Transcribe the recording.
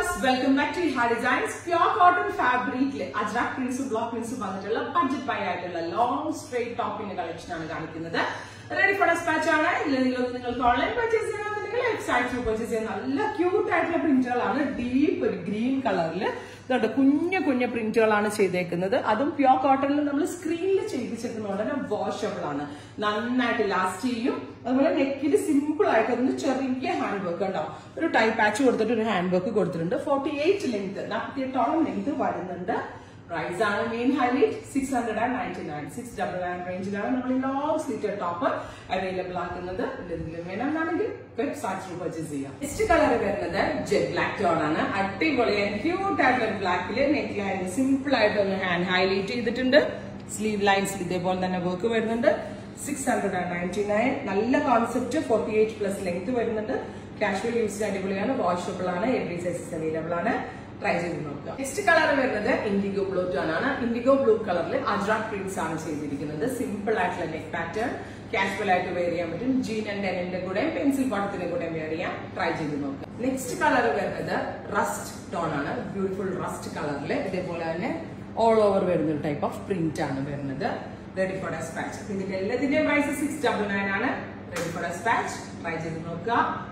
viewers welcome back to Ha Designs pure cotton ഫാബ്രിക്കില് അജ്രാക് പ്രിന്റ്സും block പ്രിന്റ്സും വന്നിട്ടുള്ള ബഡ്ജറ്റ് ബൈ ആയിട്ടുള്ള ലോങ് സ്ട്രേറ്റ് ടോപ്പിന്റെ കളക്ഷൻ ആണ് കാണിക്കുന്നത് റെഡി ഫോർ ഡെസ്പാച്ച് ആണ് ഇല്ല നിങ്ങൾ നിങ്ങൾക്ക് ഓൺലൈൻ പർച്ചേസ് ചെയ്യണമെന്നുണ്ടെങ്കിൽ വെബ്സൈറ്റിൽ പർച്ചേസ് ചെയ്യാൻ നല്ല ക്യൂട്ട് ആയിട്ടുള്ള പ്രിന്റുകളാണ് ഡീപ്പ് ഒരു ഗ്രീൻ കളറിൽ ഇതുണ്ട് കുഞ്ഞു കുഞ്ഞു പ്രിന്റുകളാണ് ചെയ്തേക്കുന്നത് അതും പ്യോർ കോട്ടണിൽ നമ്മൾ സ്ക്രീനിൽ ചെയ്യിപ്പിച്ചിരിക്കുന്ന ഉടനെ വാഷബിൾ ആണ് നന്നായിട്ട് ലാസ്റ്റ് ചെയ്യും അതുപോലെ നെക്കിൽ സിമ്പിൾ ആയിട്ട് ഒന്ന് ചെറിയ ഹാൻഡ് വർക്ക് ഉണ്ടാവും ഒരു ടൈ പാച്ച് കൊടുത്തിട്ട് ഒരു ഹാൻഡ് വർക്ക് കൊടുത്തിട്ടുണ്ട് ഫോർട്ടി എയ്റ്റ് ലെങ്ത് നാൽപ്പത്തി എട്ടോളം ലെങ്ത് വരുന്നുണ്ട് പ്രൈസ് ആണ് main highlight six hundred and ninety nine six double nine റേഞ്ചിലാണ് നമ്മൾ ഈ ലോങ് സ്ലീറ്റർ ടോപ്പ് അവൈലബിൾ ആക്കുന്നത് എന്തെങ്കിലും വേണമെന്നാണെങ്കിൽ വെബ്സൈറ്റ് പർച്ചേസ് ചെയ്യാം നെക്സ്റ്റ് കളർ വരുന്നത് ജെറ്റ് ബ്ലാക്ക് ടോൺ ആണ് അടിപൊളിയായി ക്യൂട്ട് ആയിട്ടുള്ള ബ്ലാക്കില് നെക്ക് ലൈൻ സിമ്പിൾ ആയിട്ട് ഒന്ന് ഹാൻഡ് ഹൈലൈറ്റ് ചെയ്തിട്ടുണ്ട് സ്ലീവ് ലൈൻസിൽ ഇതേപോലെ തന്നെ വർക്ക് വരുന്നുണ്ട് six hundred and ninety nine നല്ല concept forty eight plus length വരുന്നുണ്ട് കാഷ്വൽ യൂസിന് അടിപൊളിയാണ് വാഷബിൾ ആണ് എവറി സൈസസ് അവൈലബിൾ ആണ് ട്രൈ ചെയ്ത് നോക്കുക നെക്സ്റ്റ് കളർ വരുന്നത് ഇൻഡിഗോ ബ്ലൂ ടോൺ ആണ് ഇൻഡിഗോ ബ്ലൂ കളറിൽ അജ്രാക് പ്രിന്റ്സ് ആണ് ചെയ്തിരിക്കുന്നത് സിമ്പിൾ ആയിട്ടുള്ള നെക്ക് പാറ്റേൺ കാഷ്വൽ ആയിട്ട് വെയർ ചെയ്യാൻ പറ്റും ജീൻ ആൻഡ് ഡെനിന്റെ കൂടെ പെൻസിൽ കോട്ടത്തിന്റെ കൂടെ വെയർ ചെയ്യാം ട്രൈ ചെയ്ത് നോക്കുക നെക്സ്റ്റ് കളർ വരുന്നത് റസ്റ്റ് ടോൺ ആണ് ബ്യൂട്ടിഫുൾ റസ്റ്റ് കളറിൽ ഇതേപോലെ തന്നെ ഓൾ ഓവർ വരുന്ന ഒരു ടൈപ്പ് ഓഫ് പ്രിന്റ് ആണ് വരുന്നത് റെഡി ഫോർ ഡെസ്പാച്ച് ഇതിന്റെ എല്ലാത്തിന്റെയും പ്രൈസ് സിക്സ് ഡബിൾ നയൻ ആണ് റെഡി ഫോർ ഡെസ്പാച്ച് ട്രൈ ചെയ്ത് നോക്കുക